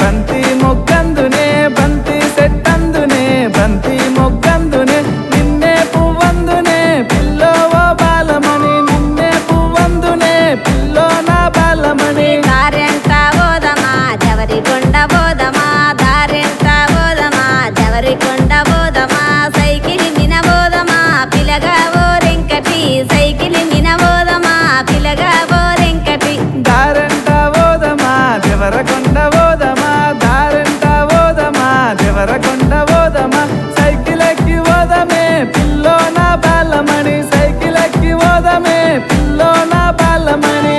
బంతి మొగ్గందునే బంతి సెట్టందునే బంతి మొగ్గందునే నిన్నే పువ్వందునే పిల్లో ఓ బాలమణి నిన్నే పువ్వందునే పిల్లో నా బాలమణి దారెంట పోదమా జవరి కొండ పోదమా దారెంట పోదమా జవరి కొండ పోదమా సైకిల్ మిన పోదమా పిలగా ఓరెంకటి సైకిల్ మిన పోదమా పిలగా ఓరెంకటి దారంట ఓదమా దేవరకొండ ఓదమా దారంట ఓదమా దేవరకొండ ఓదమా సైకిల్ ఎక్కి ఓదమే పిల్లో నా బాలమణి సైకిల్ ఎక్కి ఓదమే పిల్లో నా బాలమణి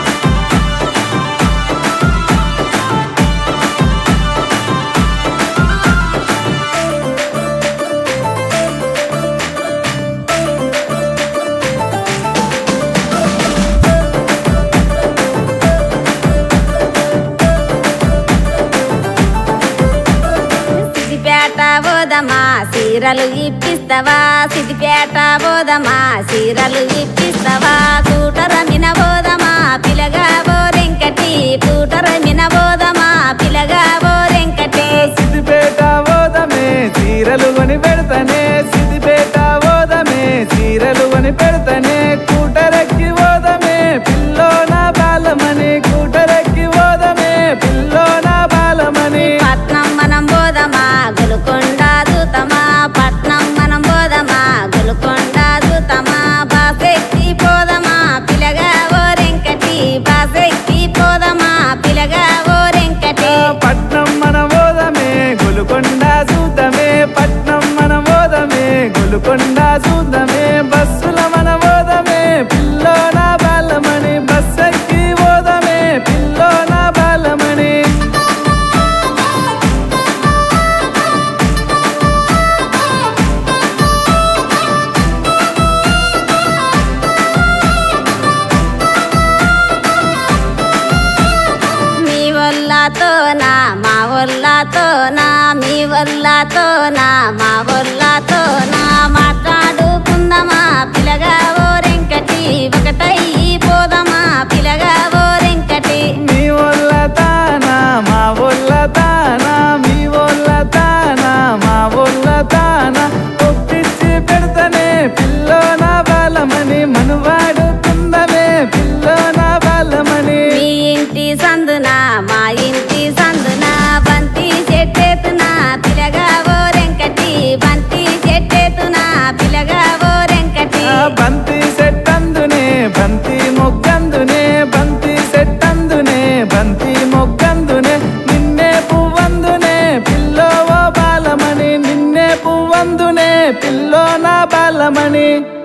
సిద్దిపేట పోదమా చీరలు ఇప్పిస్తావా సిద్దిపేట పోదమా చీరలు ఇప్పిస్తావా కూటర మిన పోదమా పిలగా ఓరెంకటి కూటర మిన పోదమా పిలగా ఓరెంకటి సిద్దిపేట ఓదమే చీరలు కొని పెడతనే సిద్దిపేట ఓదమే చీరలు కొని పెడతనే కూటరెక్కి ఓదమే పిల్లో నా బాలమణి కూటరెక్కి ఓదమే పిల్లో నా బాలమణి పట్నం మనం పోదమా గులుకొండ దూతమా పట్నం మనం పోదమా గులుకొండ దూతమా బాసెక్కి పోదమా పిలగా ఓరెంకటి బాసెక్కి పోదమా పిలగా ఓరెంకటి పట్నం మన ఓదమే గులుకొండ చూద్దామే పట్నం మన ఓదమే గులుకొండ చూద్దామే బస్సుల మన ఓదమే పిల్లో నా బాలమణి బస్ ఎక్కి ఓదమే పిల్లో నా బాలమణి మీ వల్లతోనా మా వల్లతోనా మీ వల్లతోనా మా వల్లతోనా మాట్లాడుకుందామా పిలగా ఓరెంకటి ఒకటై పోదమా పిలగా ఓరెంకటి మీ వల్ల తానా మా వల్ల తానా మీ వల్ల తానా మా వల్ల తానా ఒప్పించి పెడతనే పిల్లో నా బాలమణి మనువాడుకుందమే పిల్లో నా బాలమణి మీ ఇంటి సందున మా ఇంటి సందున బంతి చెట్టెతున పిలగా ఓరెంకటి బంతి చెట్టెతున పిలగా ఓరెంకటి ఆ బంతి సెట్టందునే బంతి మొగ్గందునే బంతి సెట్టందునే బంతి మొగ్గందునే నిన్నే పువ్వందునే పిల్లో ఓ బాలమణి నిన్నే పువ్వందునే పిల్లో నా బాలమణి